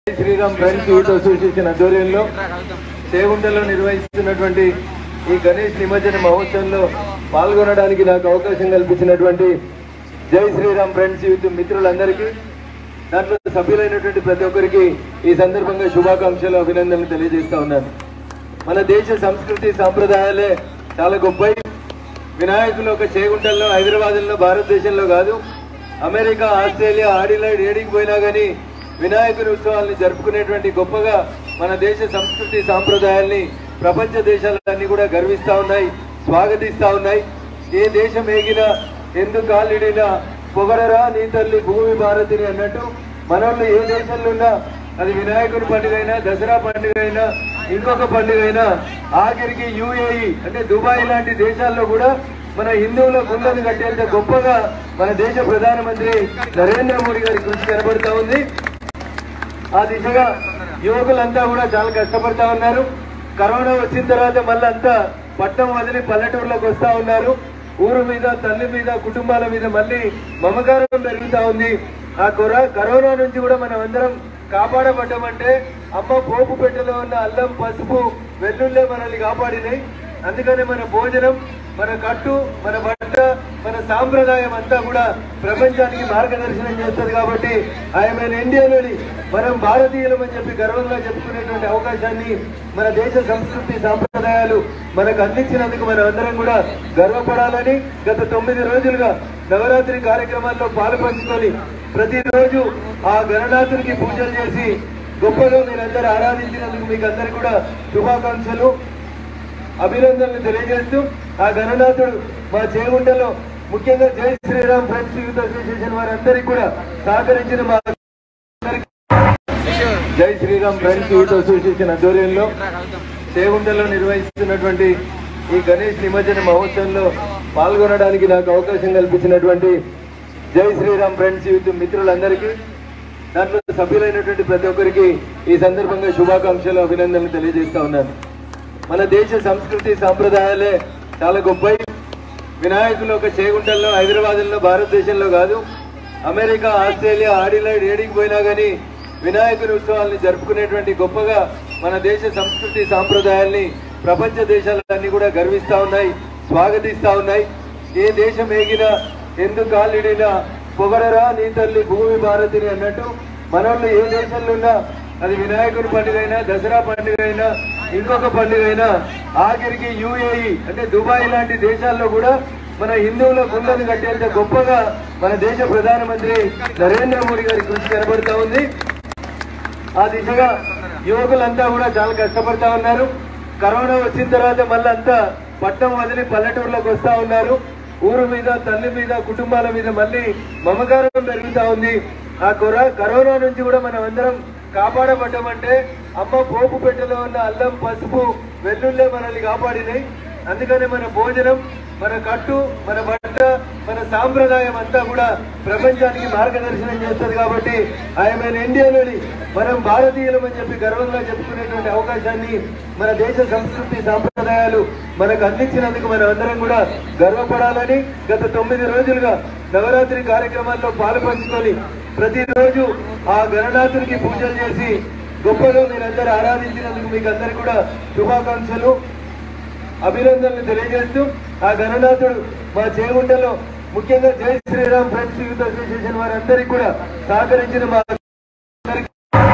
జై Sriram friends youth association ఆధ్వర్యంలో చేగుంటలో నిర్వహిస్తున్నటువంటి ఈ గణేష్ నిమజ్జన మహోత్సవంలో పాల్గొనడానికి నాకు అవకాశం కల్పించినటువంటి జై శ్రీరామ్ ఫ్రెండ్స్ యూత్ మిత్రులందరికీ దాంట్లో సభ్యులైనటువంటి ప్రతి ఒక్కరికి ఈ సందర్భంగా శుభాకాంక్షలు అభినందనలు తెలియజేస్తా ఉన్నాను మన దేశ సంస్కృతి సాంప్రదాయాలే చాలా గొప్పవి వినాయకులు ఒక చేగుంటల్లో హైదరాబాద్లో భారతదేశంలో కాదు అమెరికా ఆస్ట్రేలియా ఆడిలైడ్ ఏడికి పోయినా కానీ వినాయకుని ఉత్సవాల్ని జరుపుకునేటువంటి గొప్పగా మన దేశ సంస్కృతి సాంప్రదాయాల్ని ప్రపంచ దేశాలన్నీ కూడా గర్విస్తా ఉన్నాయి స్వాగతిస్తా ఉన్నాయి ఏ దేశం ఏగినా ఎందుకు కాలిడినా పొగడరా నీ తల్లి భూమి భారతిని అన్నట్టు మనోళ్ళు ఏ దేశంలో ఉన్నా అది వినాయకుని పండుగ అయినా దసరా పండుగ అయినా ఇంకొక పండుగ అయినా ఆఖరికి యుఏఈ అంటే దుబాయ్ లాంటి దేశాల్లో కూడా మన హిందువుల గుండెను కట్టేంత గొప్పగా మన దేశ ప్రధానమంత్రి నరేంద్ర మోడీ గారి కృషి కనబడుతా ఉంది ఆ దిశగా యువకులంతా కూడా చాలా కష్టపడతా ఉన్నారు కరోనా వచ్చిన తర్వాత మళ్ళీ అంతా పట్టణం వదిలి పల్లెటూరులోకి వస్తా ఉన్నారు ఊరు మీద తల్లి మీద కుటుంబాల మీద మళ్ళీ మమకారం పెరుగుతా ఉంది ఆ కొర కరోనా నుంచి కూడా మనం అందరం కాపాడబడ్డామంటే అమ్మ పోపు పెట్టెలో ఉన్న అల్లం పసుపు వెల్లుల్లే మనల్ని కాపాడినాయి అందుకని మన భోజనం మన కట్టు మన బట్ట మన సాంప్రదాయం అంతా కూడా ప్రపంచానికి మార్గదర్శనం చేస్తుంది కాబట్టి ఆయన ఇండియన్ మనం భారతీయులం అని చెప్పి గర్వంగా చెప్పుకునేటువంటి అవకాశాన్ని మన దేశ సంస్కృతి సాంప్రదాయాలు మనకు అందించినందుకు మనం అందరం కూడా గర్వపడాలని గత తొమ్మిది రోజులుగా నవరాత్రి కార్యక్రమాల్లో పాలు పంచుకొని ప్రతిరోజు ఆ గణనాథునికి పూజలు చేసి గొప్పగా మీరందరూ ఆరాధించినందుకు మీకు అందరికీ కూడా శుభాకాంక్షలు అభినందనలు తెలియజేస్తూ ఆ గణనాథుడు మా చేగుంటలో ముఖ్యంగా జై శ్రీరామ్ ఫ్రెండ్స్ యూత్ అసోసియేషన్ వారందరికీ కూడా సహకరించిన మా అందరికీ జై శ్రీరామ్ ఫ్రెండ్స్ యూత్ అసోసియేషన్ ఆధ్వర్యంలో చేగుంటలో నిర్వహిస్తున్నటువంటి ఈ గణేష్ నిమజ్జన మహోత్సవంలో పాల్గొనడానికి నాకు అవకాశం కల్పించినటువంటి జై శ్రీరామ్ ఫ్రెండ్స్ యూత్ మిత్రులందరికీ దాంట్లో సభ్యులైనటువంటి ప్రతి ఒక్కరికి ఈ సందర్భంగా శుభాకాంక్షలు అభినందనలు తెలియజేస్తా ఉన్నాను మన దేశ సంస్కృతి సాంప్రదాయాలే చాలా గొప్పవి వినాయకులు ఒక చేగుంటల్లో హైదరాబాద్లో భారతదేశంలో కాదు అమెరికా ఆస్ట్రేలియా ఆడిలైడ్ ఏడికి పోయినా కానీ వినాయకుని ఉత్సవాల్ని జరుపుకునేటువంటి గొప్పగా మన దేశ సంస్కృతి సాంప్రదాయాల్ని ప్రపంచ దేశాలన్నీ కూడా గర్విస్తా ఉన్నాయి స్వాగతిస్తా ఉన్నాయి ఏ దేశం ఏగినా ఎందుకు కాలిడినా పొగడరా నీ తల్లి భూమి భారతిని అన్నట్టు మనోళ్ళు ఏ దేశంలో ఉన్నా అది వినాయకుని పండుగ అయినా దసరా పండుగ అయినా ఇంకొక పండుగ అయినా ఆఖరికి యుఏఈ అంటే దుబాయ్ లాంటి దేశాల్లో కూడా మన హిందువుల గుండెను కట్టేంత గొప్పగా మన దేశ ప్రధానమంత్రి నరేంద్ర మోడీ గారి కృషి కనబడుతా ఉంది ఆ దిశగా యువకులంతా కూడా చాలా కష్టపడతా ఉన్నారు కరోనా వచ్చిన తర్వాత మళ్ళీ అంతా పట్టణం వదిలి పల్లెటూరులోకి వస్తా ఉన్నారు ఊరు మీద తల్లి మీద కుటుంబాల మీద మళ్ళీ మమకారం పెరుగుతా ఉంది ఆ కొర కరోనా నుంచి కూడా మనం అందరం కాపాడబడ్డామంటే అమ్మ పోపు పెట్టెలో ఉన్న అల్లం పసుపు వెల్లుల్లే మనల్ని కాపాడినాయి అందుకని మన భోజనం మన కట్టు మన బట్ట మన సాంప్రదాయం అంతా కూడా ప్రపంచానికి మార్గదర్శనం చేస్తుంది కాబట్టి ఆయన ఇండియన్ మనం భారతీయులం అని చెప్పి గర్వంగా చెప్పుకునేటువంటి అవకాశాన్ని మన దేశ సంస్కృతి సాంప్రదాయాలు మనకు అందించినందుకు మనం అందరం కూడా గర్వపడాలని గత తొమ్మిది రోజులుగా నవరాత్రి కార్యక్రమాల్లో పాలు పంచుకొని ప్రతిరోజు ఆ గణనాథునికి పూజలు చేసి గొప్పగా మీరందరూ ఆరాధించినందుకు మీకు అందరికీ కూడా శుభాకాంక్షలు అభినందనలు తెలియజేస్తూ ఆ గణనాథుడు మా చేగుంటలో ముఖ్యంగా జై శ్రీరామ్ ఫ్రెండ్స్ యూత్ అసోసియేషన్ వారందరికీ కూడా సహకరించిన మా అందరికీ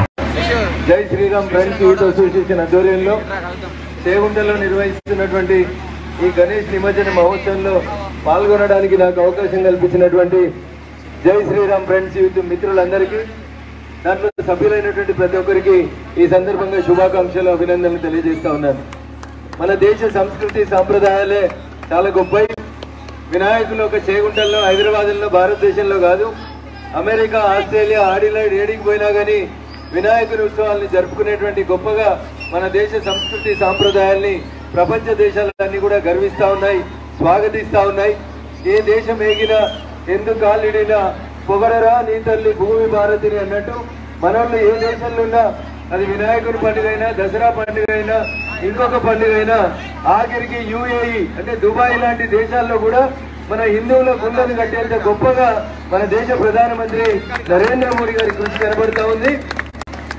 జై శ్రీరామ్ ఫ్రెండ్స్ యూత్ అసోసియేషన్ ఆధ్వర్యంలో చేగుంటలో నిర్వహిస్తున్నటువంటి ఈ గణేష్ నిమజ్జన మహోత్సవంలో పాల్గొనడానికి నాకు అవకాశం కల్పించినటువంటి జై శ్రీరామ్ ఫ్రెండ్స్ యూత్ మిత్రులందరికీ దాంట్లో సభ్యులైనటువంటి ప్రతి ఒక్కరికి ఈ సందర్భంగా శుభాకాంక్షలు అభినందనలు తెలియజేస్తా ఉన్నాను మన దేశ సంస్కృతి సాంప్రదాయాలే చాలా గొప్పవి వినాయకులు ఒక చేగుంటల్లో హైదరాబాద్లో భారతదేశంలో కాదు అమెరికా ఆస్ట్రేలియా ఆడిలైడ్ ఏడికి పోయినా కానీ వినాయకుని ఉత్సవాల్ని జరుపుకునేటువంటి గొప్పగా మన దేశ సంస్కృతి సాంప్రదాయాల్ని ప్రపంచ దేశాలన్నీ కూడా గర్విస్తా ఉన్నాయి స్వాగతిస్తా ఉన్నాయి ఏ దేశం ఏగినా ఎందుకు కాలిడినా పొగడరా నీ తల్లి భూమి భారతిని అన్నట్టు మనోళ్ళు ఏ దేశంలో ఉన్నా అది వినాయకుని పండుగ అయినా దసరా పండుగ అయినా ఇంకొక పండుగ అయినా ఆఖరికి యుఏఈ అంటే దుబాయ్ లాంటి దేశాల్లో కూడా మన హిందువుల గుండెను కట్టేంత గొప్పగా మన దేశ ప్రధానమంత్రి నరేంద్ర మోడీ గారి కృషి కనబడుతా ఉంది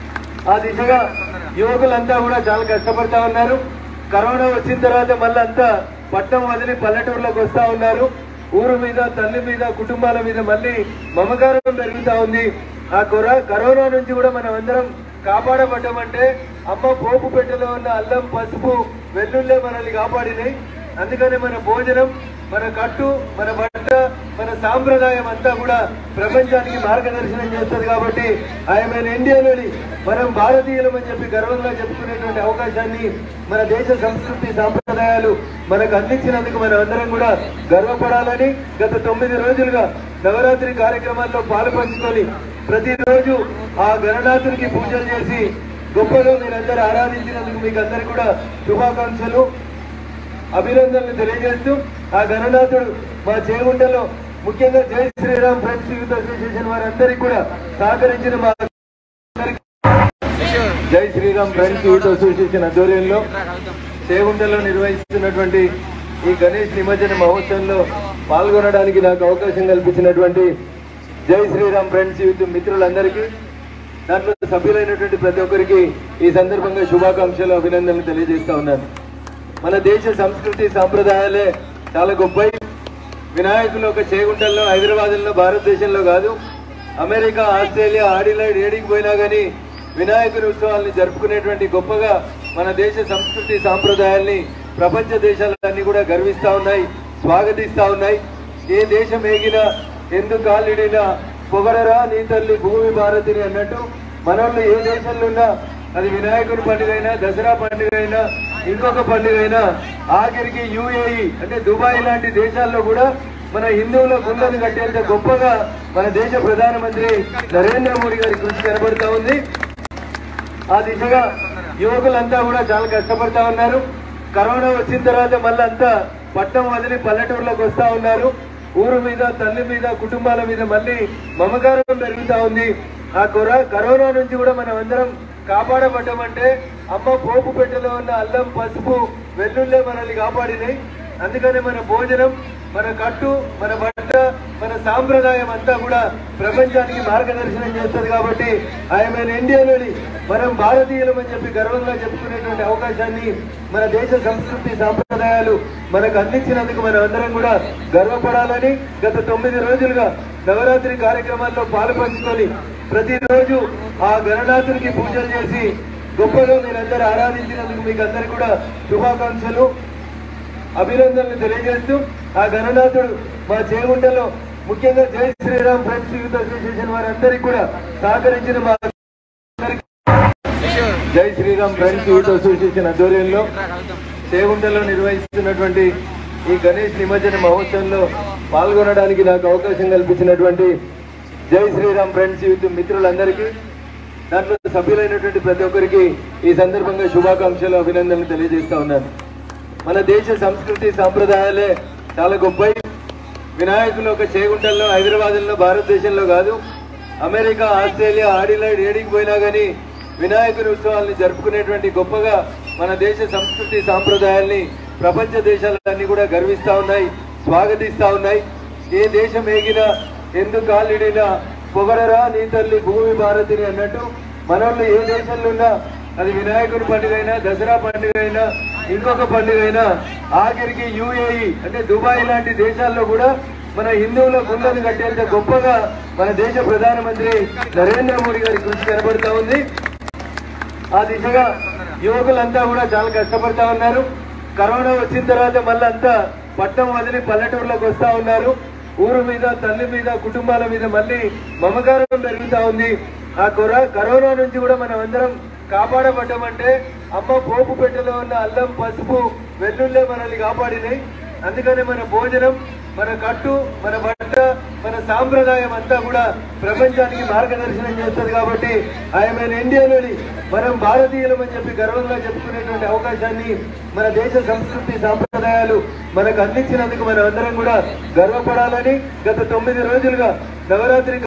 ఆ దిశగా యువకులంతా కూడా చాలా కష్టపడతా ఉన్నారు కరోనా వచ్చిన తర్వాత మళ్ళీ అంతా పట్టణం వదిలి పల్లెటూరులోకి వస్తా ఉన్నారు ఊరు మీద తల్లి మీద కుటుంబాల మీద మళ్ళీ మమకారం పెరుగుతా ఉంది ఆ కొర కరోనా నుంచి కూడా మనం అందరం కాపాడబడ్డామంటే అమ్మ పోపు పెట్టెలో ఉన్న అల్లం పసుపు వెల్లుల్లే మనల్ని కాపాడినాయి అందుకనే మన భోజనం మన కట్టు మన బట్ట మన సాంప్రదాయం అంతా కూడా ప్రపంచానికి మార్గదర్శనం చేస్తుంది కాబట్టి ఆయన ఇండియాలోని మనం భారతీయులం అని చెప్పి గర్వంగా చెప్పుకునేటువంటి అవకాశాన్ని మన దేశ సంస్కృతి సాంప్రదాయాలు మనకు అందించినందుకు మనం అందరం కూడా గర్వపడాలని గత తొమ్మిది రోజులుగా నవరాత్రి కార్యక్రమాల్లో పాలు పంచుకొని ప్రతిరోజు ఆ గణనాథునికి పూజలు చేసి గొప్పగా మీరందరూ ఆరాధించినందుకు మీకు అందరికీ కూడా శుభాకాంక్షలు అభినందనలు తెలియజేస్తూ ఆ గణనాథుడు మా చేగుంటలో ముఖ్యంగా జై శ్రీరామ్ ఫ్రెండ్స్ యూత్ అసోసియేషన్ వారందరికీ కూడా సహకరించిన మా అందరికీ జై శ్రీరామ్ ఫ్రెండ్స్ యూత్ అసోసియేషన్ ఆధ్వర్యంలో చేగుంటలో నిర్వహిస్తున్నటువంటి ఈ గణేష్ నిమజ్జన మహోత్సవంలో పాల్గొనడానికి నాకు అవకాశం కల్పించినటువంటి జై శ్రీరామ్ ఫ్రెండ్స్ యూత్ మిత్రులందరికీ దాంట్లో సభ్యులైనటువంటి ప్రతి ఒక్కరికి ఈ సందర్భంగా శుభాకాంక్షలు అభినందనలు తెలియజేస్తా ఉన్నాను మన దేశ సంస్కృతి సాంప్రదాయాలే చాలా గొప్పవి వినాయకులు ఒక చేగుంటల్లో హైదరాబాద్లో భారతదేశంలో కాదు అమెరికా ఆస్ట్రేలియా ఆడిలైడ్ ఏడికి పోయినా కానీ వినాయకుని ఉత్సవాల్ని జరుపుకునేటువంటి గొప్పగా మన దేశ సంస్కృతి సాంప్రదాయాల్ని ప్రపంచ దేశాలన్నీ కూడా గర్విస్తా ఉన్నాయి స్వాగతిస్తా ఉన్నాయి ఏ దేశం ఏగినా ఎందుకు కాలిడినా పొగడరా నీ తల్లి భూమి భారతిని అన్నట్టు మనోళ్ళు ఏ దేశంలో ఉన్నా అది వినాయకుడి పండుగ అయినా దసరా పండుగ అయినా ఇంకొక పండుగ అయినా ఆఖరికి యుఏఈ అంటే దుబాయ్ లాంటి దేశాల్లో కూడా మన హిందువుల గుండెను కట్టేంత గొప్పగా మన దేశ ప్రధానమంత్రి నరేంద్ర మోడీ గారి కృషి కనబడుతా ఉంది ఆ దిశగా యువకులంతా కూడా చాలా కష్టపడతా ఉన్నారు కరోనా వచ్చిన తర్వాత మళ్ళీ అంతా పట్టణం వదిలి పల్లెటూరులోకి వస్తా ఉన్నారు ఊరు మీద తల్లి మీద కుటుంబాల మీద మళ్ళీ మమకారం పెరుగుతా ఉంది ఆ కొర కరోనా నుంచి కూడా మనం అందరం కాపాడబడ్డామంటే అమ్మ పోపు పెట్టెలో ఉన్న అల్లం పసుపు వెల్లుల్లే మనల్ని కాపాడినాయి అందుకనే మన భోజనం మన కట్టు మన బట్ట మన సాంప్రదాయం అంతా కూడా ప్రపంచానికి మార్గదర్శనం చేస్తుంది కాబట్టి ఆయన ఇండియాలోని మనం భారతీయులం అని చెప్పి గర్వంగా చెప్పుకునేటువంటి అవకాశాన్ని మన దేశ సంస్కృతి సాంప్రదాయాలు మనకు అందించినందుకు మనం అందరం కూడా గర్వపడాలని గత తొమ్మిది రోజులుగా నవరాత్రి కార్యక్రమాల్లో పాలు పంచుకొని ప్రతిరోజు ఆ గణనాథునికి పూజలు చేసి గొప్పగా మీరందరూ ఆరాధించినందుకు మీకు అందరికీ కూడా శుభాకాంక్షలు అభినందనలు తెలియజేస్తూ ఆ గణనాథుడు మా చేగుంటలో ముఖ్యంగా జై శ్రీరామ్ ఫ్రెండ్స్ యూత్ అసోసియేషన్ వారందరికీ కూడా సహకరించిన మా అందరికీ జై శ్రీరామ్ ఫ్రెండ్స్ యూత్ అసోసియేషన్ ఆధ్వర్యంలో చేగుంటలో నిర్వహిస్తున్నటువంటి ఈ గణేష్ నిమజ్జన మహోత్సవంలో పాల్గొనడానికి నాకు అవకాశం కల్పించినటువంటి జై శ్రీరామ్ ఫ్రెండ్స్ యూత్ మిత్రులందరికీ దాంట్లో సభ్యులైనటువంటి ప్రతి ఒక్కరికి ఈ సందర్భంగా శుభాకాంక్షలు అభినందనలు తెలియజేస్తా ఉన్నాను మన దేశ సంస్కృతి సాంప్రదాయాలే చాలా గొప్పవి వినాయకులు ఒక చేగుంటల్లో హైదరాబాద్లో భారతదేశంలో కాదు అమెరికా ఆస్ట్రేలియా ఆడిలైడ్ ఏడికి పోయినా కానీ వినాయకుని ఉత్సవాల్ని జరుపుకునేటువంటి గొప్పగా మన దేశ సంస్కృతి సాంప్రదాయాల్ని ప్రపంచ దేశాలన్నీ కూడా గర్విస్తా ఉన్నాయి స్వాగతిస్తా ఉన్నాయి ఏ దేశం ఏగినా ఎందుకు కాలిడినా పొగడరా నీ తల్లి భూమి భారతిని అన్నట్టు మనోళ్ళు ఏ దేశంలో ఉన్నా అది వినాయకుడి పండుగ అయినా దసరా పండుగ అయినా ఇంకొక పండుగ అయినా ఆఖరికి యుఏఈ అంటే దుబాయ్ లాంటి దేశాల్లో కూడా మన హిందువుల గుండెను కట్టేంత గొప్పగా మన దేశ ప్రధానమంత్రి నరేంద్ర మోడీ గారి కృషి కనబడుతా ఉంది ఆ దిశగా యువకులంతా కూడా చాలా కష్టపడతా ఉన్నారు కరోనా వచ్చిన తర్వాత మళ్ళీ అంతా పట్టణం వదిలి పల్లెటూరులోకి వస్తా ఉన్నారు ఊరు మీద తల్లి మీద కుటుంబాల మీద మళ్ళీ మమకారం పెరుగుతా ఉంది ఆ కొర కరోనా నుంచి కూడా మనం అందరం కాపాడబడ్డామంటే అమ్మ పోపు పెట్టెలో ఉన్న అల్లం పసుపు వెల్లుల్లే మనల్ని కాపాడినాయి అందుకనే మన భోజనం మన కట్టు మన బట్ట మన సాంప్రదాయం అంతా కూడా ప్రపంచానికి మార్గదర్శనం చేస్తుంది కాబట్టి ఆయన ఇండియాలోని మనం భారతీయులం అని చెప్పి గర్వంగా చెప్పుకునేటువంటి అవకాశాన్ని మన దేశ సంస్కృతి సాంప్రదాయాలు మనకు అందించినందుకు మనం అందరం కూడా గర్వపడాలని గత తొమ్మిది రోజులుగా నవరాత్రి